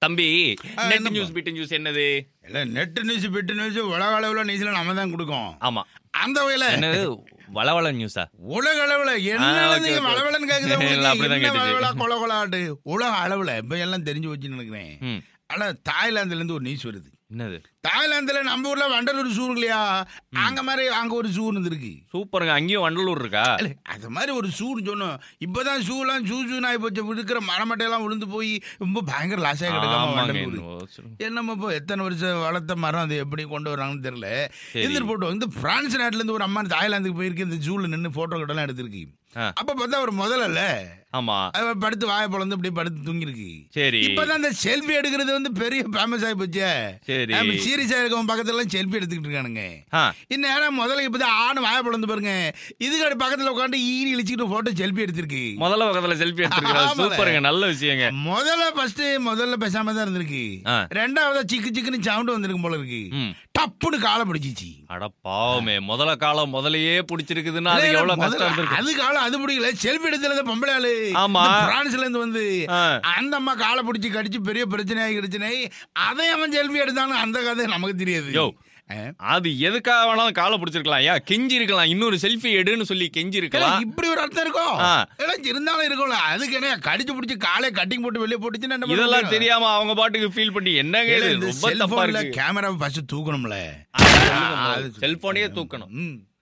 தம்பி ஆ, நெட் என்னப்பா? நியூஸ் பிட் நியூஸ் என்னது இல்ல நெட் நியூஸ் பிட்டு நியூஸ் உலக அளவுல நியூஸ்ல நம்ம தான் கொடுக்கோம் ஆமா அந்த வகையில என்னது வளவள நியூஸா உலக அளவுல என்ன ஆ, okay, நீங்க okay. வளவளன்னு கேக்குது இல்ல, உங்களுக்கு? அப்படிதான் என்ன கேட்டுச்சு. வளவளா கொல கொலாட்டு உலக அளவுல இப்ப எல்லாம் தெரிஞ்சு வச்சுன்னு நினைக்கிறேன் ம் ஆனா தாய்லாந்துல இருந்து ஒரு நியூஸ் வருது என்னது தாய்லாந்துல நம்ம ஊர்ல வண்டலூர் ஜூ இருக்கு இல்லையா அங்க மாதிரி அங்க ஒரு ஜூ இருக்கு சூப்பருங்க அங்கேயும் வண்டலூர் இருக்கா இல்ல, அது மாதிரி ஒரு ஷூன்னு சொன்னோம் இப்பதான் ஷூலாம் ஷூ ஷூ ஆகி போச்சு விழுக்கிற மரமட்டையெல்லாம் விழுந்து போய் ரொம்ப பயங்கர லாஸ் ஆகி கிடக்காம ஆமாங்க வண்டலூர் என்னவோ சொல்லுங்க. என்னமோ இப்போ எத்தனை வருஷம் வளர்த்த மரம் அது எப்படி கொண்டு வராங்கன்னு தெரியல சரி. எதிர் போட்டோம் இந்த பிரான்ஸ் நாட்டுல இருந்து ஒரு அம்மா தாய்லாந்துக்கு போயிருக்கு இந்த ஜூல நின்று போட்டோ கிட்டலாம் எடுத்திருக்கு ஆ. அப்ப பார்த்தா ஒரு முதல்ல ஆமா அவ படுத்து வாயை பொழந்து இப்படி படுத்து தூங்கிருக்கு சரி இப்பதான் இந்த செல்ஃபி எடுக்கிறது வந்து பெரிய ஃபேமஸ் ஆகி போச்சு சரி சீரியஸா இருக்கவன் பக்கத்துல எல்லாம் செல்ஃபி எடுத்துக்கிட்டு இருக்கானுங்க ஆ இந்நேரம் முதல்ல இப்பதான் ஆணு வாயை பொழந்து பாருங்க இதுக்கு பக்கத்துல உட்காந்து ஈரி இழிச்சுக்கிட்டு போட்டோ செல்ஃபி எடுத்திருக்கு முதல்ல பக்கத்துல செல்ஃபி எடுத்துருக்கா ஆமால. சூப்பருங்க நல்ல விஷயங்க முதல்ல ஃபர்ஸ்ட் முதல்ல பேசாம தான் இருந்திருக்கு ஆ. ரெண்டாவதா சிக்கு சிக்குன்னு சவுண்ட் வந்திருக்கும் போல இருக்கு ம் டப்புன்னு காலை பிடிச்சிச்சு அட பாவமே முதல காலம் முதலையே புடிச்சிருக்குதுன்னா அது இல்ல, எவ்வளவு முதல்ல கஷ்டம் இருந்திருக்கு அது காலம் அது பிடிக்கல செல்ஃபி எடுத்துல பொம்பளை ஆளு ஆமா. இந்த பிரான்ஸ்ல இருந்து வந்து ஆ. அந்த அம்மா காலை பிடிச்சி கடிச்சு பெரிய பிரச்சனை ஆகி பிரச்சனை அதை அவன் செல்ஃபி எடுத்தானு அந்த கதை நமக்கு தெரியாது யோ. ஆ? அது எதுக்காக வேணாலும் காலை பிடிச்சிருக்கலாம் ஏன் கெஞ்சி இருக்கலாம் இன்னொரு செல்ஃபி எடுன்னு சொல்லி கெஞ்சி இல்ல, இருக்கலாம் இப்படி ஒரு அர்த்தம் இருக்கும் ஆ. இல்ல, இருந்தாலும் இருக்கும்ல அதுக்கு என்ன கடிச்சு பிடிச்சி காலை கட்டிங் போட்டு வெளியே போட்டுச்சுன்னா என்ன பண்ண இதெல்லாம் முடியும்? தெரியாம அவங்க பாட்டுக்கு ஃபீல் பண்ணி என்னங்க இல்ல, இது இந்த ரொம்ப தப்பா செல்போன்ல இருக்கு கேமரா ஃபர்ஸ்ட் தூக்கணும்ல செல்போனே தூக்கணும் ம்